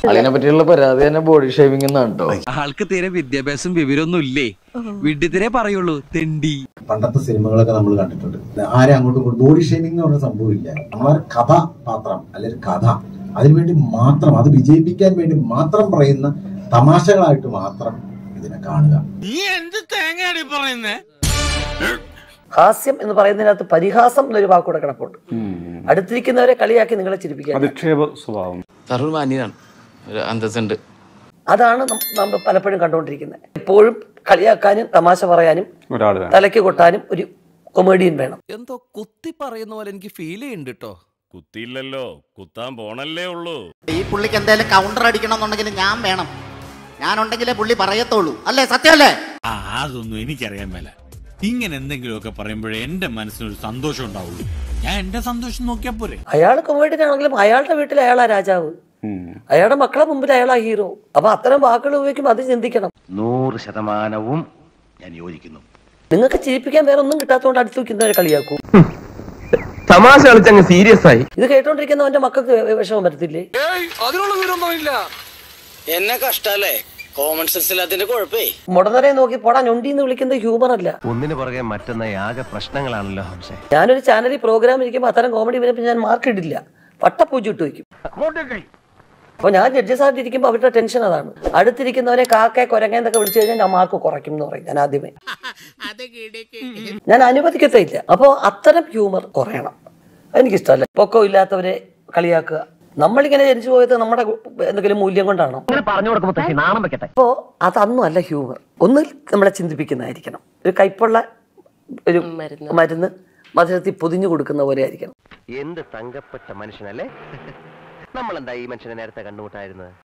അതിനെ പറ്റിയുള്ള പരാതി തന്നെ ബോഡി ഷേവിംഗ് എന്നാണ് കേട്ടോ ആൾക്ക് തീരെ വിദ്യാഭ്യാസം വിവരമൊന്നും ഇല്ലേ വിഡ്ഢിത്തിരെ പറയുള്ളൂ തെണ്ടി പണ്ടത്തെ സിനിമകളൊക്കെ നമ്മൾ കണ്ടിട്ടുണ്ട് ആരെ അങ്ങോട്ടും ഇങ്ങോട്ടും ബോഡി ഷേമിംഗ് എന്ന് പറഞ്ഞ സംഭവമില്ല നമ്മളെ കഥാപാത്രം അല്ലെങ്കിൽ കഥ അതിനുവേണ്ടി മാത്രം അത് വിജയിപ്പിക്കാൻ വേണ്ടി മാത്രം പറയുന്ന തമാശകളായിട്ട് മാത്രം ഇതിനെ കാണുക ഹാസ്യം എന്ന് പറയുന്നതിനകത്ത് പരിഹാസം എന്നൊരു വാക്കൂടെ കിടപ്പുണ്ട് അടുത്തിരിക്കുന്നവരെ കളിയാക്കി നിങ്ങളെ ചിരിപ്പിക്കാൻ അധിക്ഷേപ സ്വഭാവം സാറൊരു മാന്യനാണ് ഒരു അന്തസ്സുണ്ട് അതാണ് നം- നമ്മൾ പലപ്പോഴും കണ്ടുകൊണ്ടിരിക്കുന്നത് എപ്പോഴും കളിയാക്കാനും തമാശ പറയാനും ഒരാൾ വേണം തലയ്ക്ക് കൊട്ടാനും ഒരു കൊമേഡിയൻ വേണം എന്തോ കുത്തി പറയുന്ന പോലെ എനിക്ക് ഫീൽ ചെയ്യുന്നുണ്ട് കേട്ടോ കുത്തിയില്ലല്ലോ കുത്താൻ പോണല്ലേ ഉള്ളൂ ഈ പുള്ളിക്ക് എന്തായാലും കൗണ്ടർ അടിക്കണം എന്നുണ്ടെങ്കിൽ ഞാൻ വേണം ഞാനുണ്ടെങ്കിലേ പുള്ളി പറയത്തുള്ളൂ അല്ലേ സത്യമല്ലേ ആ അതൊന്നും എനിക്കറിയാൻ മേല ഇങ്ങനെ എന്തെങ്കിലുമൊക്കെ പറയുമ്പോഴേ എന്റെ മനസ്സിനൊരു സന്തോഷം ഉണ്ടാവുള്ളൂ ഞാൻ എന്റെ സന്തോഷം നോക്കിയാ പോരെ അയാൾ കൊമേഡിയൻ ആണെങ്കിലും അയാളുടെ വീട്ടിൽ അയാളാ രാജാവ് അയാളുടെ മക്കളെ മുമ്പിൽ അയാളാ ഹീറോ അപ്പൊ അത്തരം വാക്കുകൾ ഉപയോഗിക്കുമ്പോൾ അത് ചിന്തിക്കണം നൂറ് ശതമാനവും ഞാൻ യോജിക്കുന്നു നിങ്ങൾക്ക് ചിരിപ്പിക്കാൻ വേറെ ഒന്നും കിട്ടാത്തതുകൊണ്ട് അടുത്ത് വെക്കുന്നവരെ കളിയാക്കൂ തമാശ കളിച്ചങ്ങ് സീരിയസ് ആയി ഇത് കേട്ടോണ്ടിരിക്കുന്നവന്റെ മക്കൾക്ക് വിഷമം വരത്തില്ലേ അതിനുള്ള വിവരമൊന്നുമില്ല എന്നെ കഷ്ടല്ലേ കോമൺ സെൻസ് ഇല്ലാത്തതിന്റെ കുഴപ്പേ മുടനരെ നോക്കി പോടാ ഞൊണ്ടി എന്ന് വിളിക്കുന്നത് ഹ്യൂമർ അല്ല ഒന്നിനു പുറകെ മറ്റൊന്ന ആകെ പ്രശ്നങ്ങളാണല്ലോ ഹംസേ ഞാനൊരു ചാനലിൽ പ്രോഗ്രാം ഇരിക്കുമ്പോൾ അത്തരം കോമഡി വരുമ്പോൾ ഞാൻ മാർക്ക് ഇടില്ല പട്ടപ്പൂജ ഇട്ട് വയ്ക്കും അപ്പൊ ഞാൻ ജഡ്ജസ് ആയിട്ട് ഇരിക്കുമ്പോൾ അവരുടെ ടെൻഷൻ അതാണ് അടുത്തിരിക്കുന്നവരെ കാക്കെ കൊരങ്ങെന്നൊക്കെ വിളിച്ചു കഴിഞ്ഞാൽ ഞാൻ മാർക്ക് കുറയ്ക്കും എന്ന് പറയും ഞാൻ ആദ്യമേ ഞാൻ അനുവദിക്കത്തില്ല അപ്പോൾ അത്തരം ഹ്യൂമർ കുറയണം എനിക്കിഷ്ടമല്ല പൊക്കം ഇല്ലാത്തവരെ കളിയാക്കുക നമ്മളിങ്ങനെ ജനിച്ചു പോയത് നമ്മുടെ എന്തെങ്കിലും മൂല്യം കൊണ്ടാണോ അങ്ങനെ പറഞ്ഞു കൊടുക്കുമ്പോ തട്ടി നാണം വെക്കട്ടെ അപ്പോൾ അതൊന്നും അല്ല ഹ്യൂമർ ഒന്ന് നമ്മളെ ചിന്തിപ്പിക്കുന്നതായിരിക്കണം ഒരു കൈപ്പുള്ള ഒരു മരുന്ന് മധുരത്തിൽ പൊതിഞ്ഞു കൊടുക്കുന്ന പോലെ ആയിരിക്കണം എന്ത് തങ്കപ്പെട്ട മനുഷ്യനല്ലേ നമ്മളെന്താ ഈ മനുഷ്യനെ നേരത്തെ കണ്ടുമുട്ടായിരുന്നത്